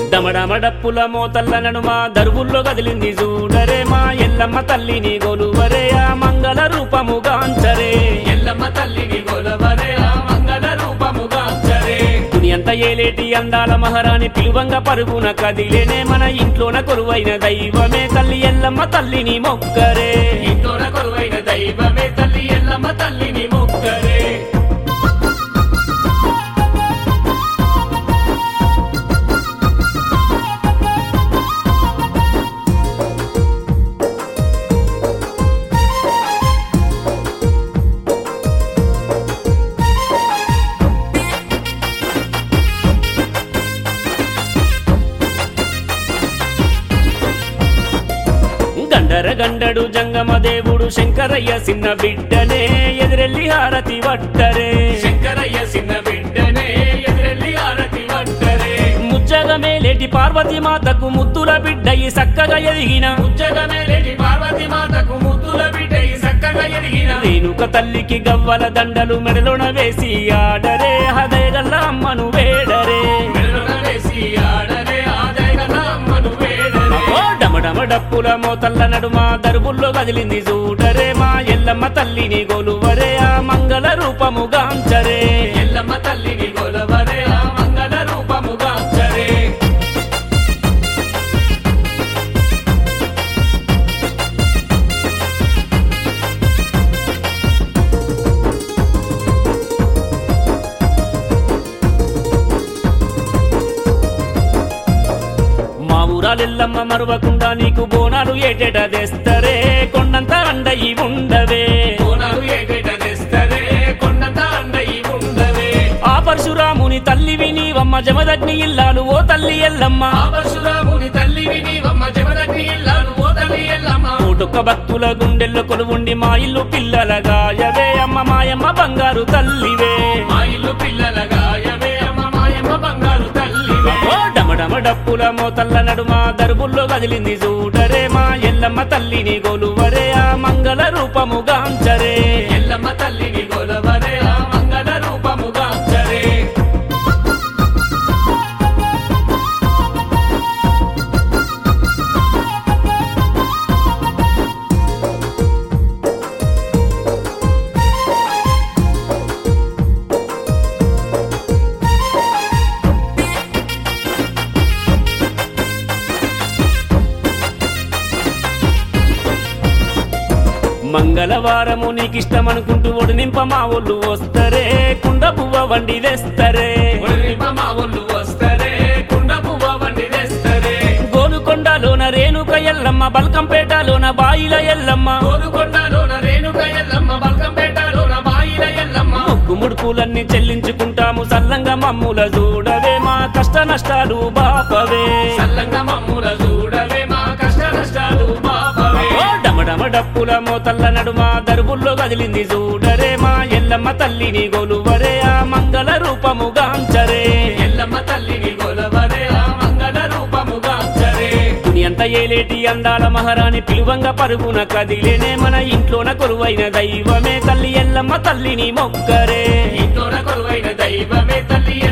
డమడమడప్పుల మోతల్ల నడుమ దరువుల్లో కదిలింది చూడరే మా ఎల్లమ్మ తల్లిని గొలువరే ఆ మంగళ రూపముగాంచరే ఎల్లమ్మ తల్లిని గొలవరే ఆ మంగళ రూపముగాంచరే దునియంత ఏలేటి అందాల మహారాణి పిలువంగ పరుగున కదిలేనే మన ఇంట్లోన కొలువైన దైవమే తల్లి ఎల్లమ్మ తల్లిని మొక్కరే ఇంటోన కొలువైన దైవమే తల్లి ఎల్లమ్మ తల్లిని మొక్కరే గండర గండడు జంగమ దేవుడు శంకరయ్య చిన్న బిడ్డనే ఎదురెల్లి హారతి వట్టరే శంకరయ్య చిన్న బిడ్డనే ఎదురెల్లి ఆరతి వట్టరే ముచ్చగ మేలేటి పార్వతి మాతకు ముద్దుల బిడ్డయి సక్కగా ఎదిగిన ఉజ్జగమే లేటి పార్వతి మాతకు ముద్దుల బిడ్డ ఈ చక్కగా ఎదిగిన రేణుక తల్లికి గవ్వల దండలు మెడలోన వేసి ఆడరే హదయగల్ల అమ్మను వేడరే మెడలోన వేసి ఆడరే ఆదయగల అమ్మను వేడరే ఓ డమడమ డప్పుల మోతల్ల నడుమ దరుబుల్లో కదిలింది చూడరే మా ఎల్లమ్మ తల్లిని గొలువరే ఆ మంగళ రూపముగాంచరే ఎల్లమ్మ తల్లిని గొలవరే ఆ మంగళ రూపముగాంచరే మా ఊరాలెల్లమ్మ మరువకుండా నీకు బోనాలు ఏటేట తెస్తరే కొండంత అండయి ఉండవే కోనాలు ఏటేట తెస్తరే కొండంత అండయి ఉండవే ఆ పరశురాముని తల్లివి నీవమ్మ జమదగ్ని ఇల్లాలు ఓ తల్లి ఎల్లమ్మ ఆ పరశురాముని తల్లివి నీవమ్మ జమదగ్ని ఇల్లాలు ఓ తల్లి ఎల్లమ్మ కోటొక్క భక్తుల గుండెల్లో కొలువుండి మా ఇల్లు పిల్లలగాయవే అమ్మ మాయమ్మ బంగారు తల్లివే మా ఇల్లు పిల్లల గాయవే అమ్మ మాయమ్మ బంగారు తల్లివే ఓ డమడమ డప్పుల మోతల్ల నడుమ దరుబుల్లో కదిలింది చూడరే మా ఎల్లమ్మ తల్లిని గొలువరే ఆ మంగళ రూపముగాంచరే ఎల్లమ్మ తల్లిని గొలవరే ఆ మంగళ రూపముగాంచరే మంగళవారము నీకిష్టమనుకుంటూ ఒడినింప మా ఒళ్ళు వస్తరే కుండ పువ్వ వండి తెస్తరే ఒడినింప మా ఒళ్ళు వస్తరే కుండ పువ్వ వండి తెస్తరే గోలుకొండలోన రేణుక ఎల్లమ్మ బల్కంపేటలోన బాయిల ఎల్లమ్మ కోరుకొండలోన రేణుక ఎల్లమ్మ బల్కంపేటలోన బాయిల ఎల్లమ్మ ముగ్గు ముడుపులన్నీ చెల్లించుకుంటాము సల్లంగా మమ్ముల చూడవే మా కష్ట నష్టాలు బాపవే సల్లంగా మమ్ముల చూడవే మా కష్ట నష్టాలు బాపవే ఓ డమడమ డప్పుల మోతల్ల నడుమ దరుబుల్లో కదిలింది చూడరే మా ఎల్లమ్మ తల్లిని గొలువరే ఆ మంగళ రూపముగాంచరే ఎల్లమ్మ తల్లిని గొలవరే ఆ మంగళ రూపముగాంచరే దునియంత ఏలేటి అందాల మహారాణి పిలువంగ పరుగున కదిలేనే మన ఇంట్లోన కొలువైన దైవమే తల్లి ఎల్లమ్మ తల్లిని మొక్కరే ఇంటోన కొలువైన దైవమే తల్లి